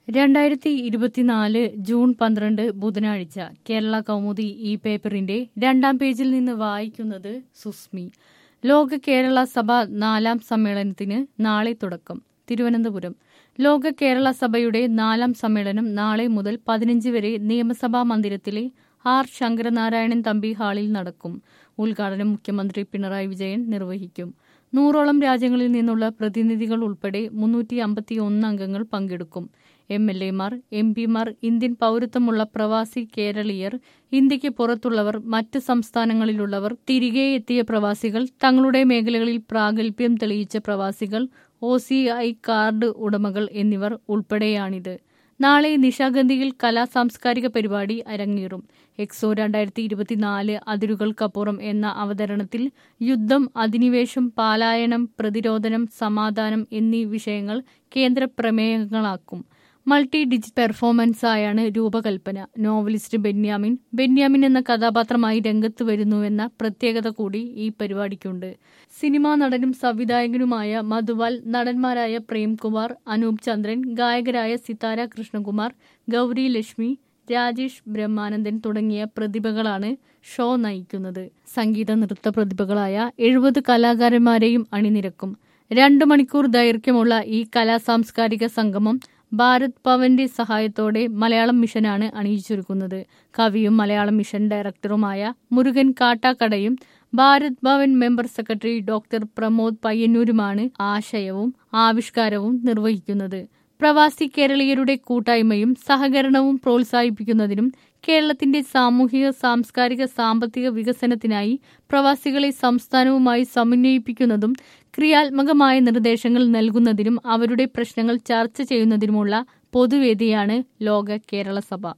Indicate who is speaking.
Speaker 1: രണ്ടായിരത്തി ഇരുപത്തിനാല് ജൂൺ പന്ത്രണ്ട് ബുധനാഴ്ച കേരള കൗമുദി ഈ പേപ്പറിന്റെ രണ്ടാം പേജിൽ നിന്ന് വായിക്കുന്നത് സുസ്മി ലോക കേരള സഭ നാലാം സമ്മേളനത്തിന് നാളെ തുടക്കം തിരുവനന്തപുരം ലോക കേരള സഭയുടെ നാലാം സമ്മേളനം നാളെ മുതൽ പതിനഞ്ച് വരെ നിയമസഭാ മന്ദിരത്തിലെ ആർ ശങ്കരനാരായണൻ തമ്പി ഹാളിൽ നടക്കും ഉദ്ഘാടനം മുഖ്യമന്ത്രി പിണറായി വിജയൻ നിർവഹിക്കും നൂറോളം രാജ്യങ്ങളിൽ നിന്നുള്ള പ്രതിനിധികൾ ഉൾപ്പെടെ മുന്നൂറ്റി അമ്പത്തി ഒന്ന് അംഗങ്ങൾ പങ്കെടുക്കും എം എൽ എമാർ എം പിമാർ ഇന്ത്യൻ പൗരത്വമുള്ള പ്രവാസി കേരളീയർ ഇന്ത്യക്ക് പുറത്തുള്ളവർ മറ്റ് സംസ്ഥാനങ്ങളിലുള്ളവർ തിരികെ എത്തിയ പ്രവാസികൾ തങ്ങളുടെ മേഖലകളിൽ പ്രാഗൽഭ്യം തെളിയിച്ച പ്രവാസികൾ ഒ സി ഐ കാർഡ് ഉടമകൾ എന്നിവർ ഉൾപ്പെടെയാണിത് നാളെ നിശാഗന്ധിയിൽ കലാ സാംസ്കാരിക പരിപാടി അരങ്ങേറും എക്സോ രണ്ടായിരത്തി ഇരുപത്തിനാല് അതിരുകൾക്കപ്പുറം എന്ന അവതരണത്തിൽ യുദ്ധം അധിനിവേശം പാലായനം പ്രതിരോധനം സമാധാനം എന്നീ വിഷയങ്ങൾ കേന്ദ്ര പ്രമേയങ്ങളാക്കും മൾട്ടി ഡിജിറ്റ് പെർഫോമൻസായാണ് രൂപകൽപ്പന നോവലിസ്റ്റ് ബെന്യാമിൻ ബെന്യാമിൻ എന്ന കഥാപാത്രമായി രംഗത്ത് വരുന്നുവെന്ന പ്രത്യേകത കൂടി ഈ പരിപാടിക്കുണ്ട് സിനിമാ നടനും സംവിധായകനുമായ മധുവാൽ നടന്മാരായ പ്രേംകുമാർ അനൂപ് ചന്ദ്രൻ ഗായകരായ സിതാര കൃഷ്ണകുമാർ ഗൗരി ലക്ഷ്മി രാജേഷ് ബ്രഹ്മാനന്ദൻ തുടങ്ങിയ പ്രതിഭകളാണ് ഷോ നയിക്കുന്നത് സംഗീത നൃത്ത പ്രതിഭകളായ എഴുപത് കലാകാരന്മാരെയും അണിനിരക്കും രണ്ടു മണിക്കൂർ ദൈർഘ്യമുള്ള ഈ കലാ സാംസ്കാരിക സംഗമം ഭാരത് ഭവന്റെ സഹായത്തോടെ മലയാളം മിഷനാണ് അണിയിച്ചൊരുക്കുന്നത് കവിയും മലയാളം മിഷൻ ഡയറക്ടറുമായ മുരുകൻ കാട്ടാക്കടയും Bharat Bhavan member secretary doctor Pramod പയ്യന്നൂരുമാണ് ആശയവും ആവിഷ്കാരവും നിർവഹിക്കുന്നത് പ്രവാസി കേരളീയരുടെ കൂട്ടായ്മയും സഹകരണവും പ്രോത്സാഹിപ്പിക്കുന്നതിനും കേരളത്തിന്റെ സാമൂഹിക സാംസ്കാരിക സാമ്പത്തിക വികസനത്തിനായി പ്രവാസികളെ സംസ്ഥാനവുമായി സമന്വയിപ്പിക്കുന്നതും ക്രിയാത്മകമായ നിർദ്ദേശങ്ങൾ നൽകുന്നതിനും അവരുടെ പ്രശ്നങ്ങൾ ചർച്ച ചെയ്യുന്നതിനുമുള്ള പൊതുവേദിയാണ് ലോക കേരള സഭ